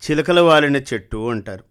చిలకల వాలిన చెట్టు అంటారు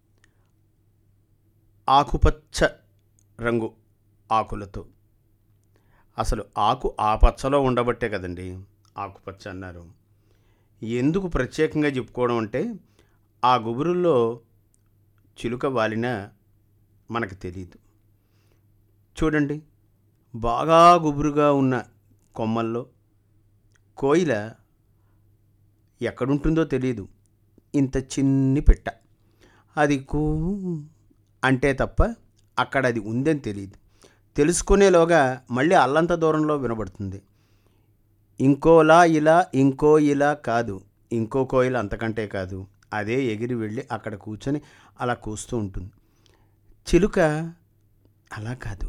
ఆకుపచ్చ రంగు ఆకులతో అసలు ఆకు ఆ పచ్చలో ఉండబట్టే కదండి ఆకుపచ్చ అన్నారు ఎందుకు ప్రత్యేకంగా చెప్పుకోవడం అంటే ఆ గుబురుల్లో చిలుక వాలిన మనకు తెలియదు చూడండి బాగా గుబురుగా ఉన్న కొమ్మల్లో కోయిల ఎక్కడుంటుందో తెలియదు ఇంత చిన్ని పెట్ట అది కూ అంటే తప్ప అక్కడ అది ఉందని తెలియదు తెలుసుకునేలోగా మళ్ళీ అల్లంత దూరంలో వినబడుతుంది ఇంకోలా ఇలా ఇంకో ఇలా కాదు ఇంకో కోయిల అంతకంటే కాదు అదే ఎగిరి వెళ్ళి అక్కడ కూర్చొని అలా కూస్తూ ఉంటుంది చిలుక అలా కాదు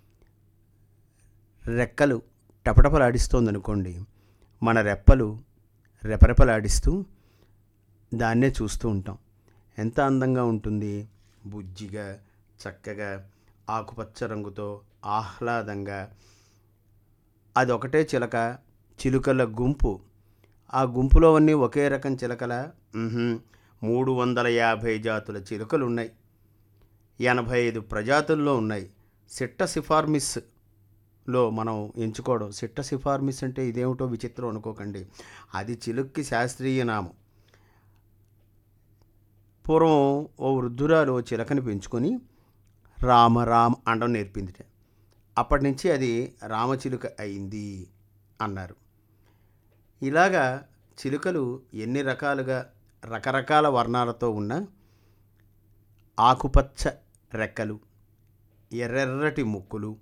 రెక్కలు టపటపలాడిస్తోందనుకోండి మన రెప్పలు రెపరెపలాడిస్తూ దాన్నే చూస్తూ ఉంటాం ఎంత అందంగా ఉంటుంది బుజ్జిగా చక్కగా ఆకుపచ్చ రంగుతో ఆహ్లాదంగా అదొకటే చిలక చిలుకల గుంపు ఆ గుంపులో అన్నీ ఒకే రకం చిలకల మ్మ్హ్మ్. మూడు వందల యాభై జాతుల చిలుకలు ఉన్నాయి ఎనభై ఐదు ప్రజాతుల్లో ఉన్నాయి సిట్ట సిఫార్మిస్లో మనం ఎంచుకోవడం సిట్ట సిఫార్మిస్ అంటే ఇదేమిటో విచిత్రం అనుకోకండి అది చిలుక్కి శాస్త్రీయ నామం పూర్వం ఓ వృద్ధురాలు ఓ చిలకని పెంచుకొని రామ రామ్ అండం నేర్పింది అప్పటి నుంచి అది రామచిలుక అయింది అన్నారు ఇలాగా చిలుకలు ఎన్ని రకాలుగా రకరకాల వర్ణాలతో ఉన్న ఆకుపచ్చ రెక్కలు ఎర్రెర్రటి ముక్కులు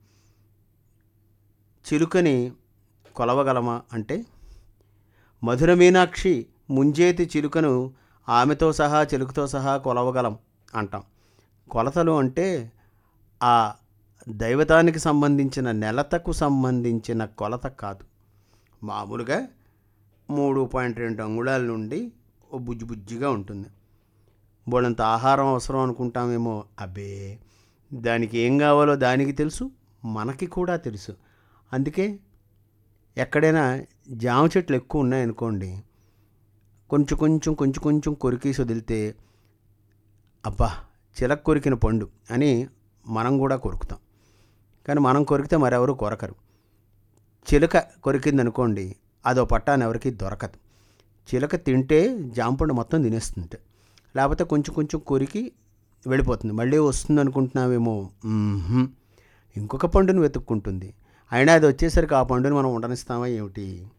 చిలుకని కొలవగలమా అంటే మధుర మీనాక్షి ముంజేతి చిలుకను ఆమెతో సహా చిలుకతో సహా కొలవగలం అంటాం కొలతలు అంటే ఆ దైవతానికి సంబంధించిన నెలతకు సంబంధించిన కొలత కాదు మామూలుగా మూడు పాయింట్ రెండు అంగుళాల నుండి ఓ బుజ్జి బుజ్జిగా ఉంటుంది బోడంత ఆహారం అవసరం అనుకుంటామేమో అబ్బే దానికి ఏం కావాలో దానికి తెలుసు మనకి కూడా తెలుసు అందుకే ఎక్కడైనా జామ చెట్లు ఎక్కువ ఉన్నాయనుకోండి కొంచెం కొంచెం కొంచెం కొంచెం కొరికేసి వదిలితే అబ్బా చిలక కొరికిన పండు అని మనం కూడా కొరుకుతాం కానీ మనం కొరికితే మరెవరు కొరకరు చిలుక కొరికిందనుకోండి అదో పట్టాను ఎవరికి దొరకదు చిలక తింటే జాంపండు మొత్తం తినేస్తుంది లేకపోతే కొంచెం కొంచెం కొరికి వెళ్ళిపోతుంది మళ్ళీ వస్తుంది అనుకుంటున్నావేమో మ్మ్హ్మ్. ఇంకొక పండుని వెతుక్కుంటుంది అయినా అది వచ్చేసరికి ఆ పండుని మనం ఉండనిస్తామా ఏమిటి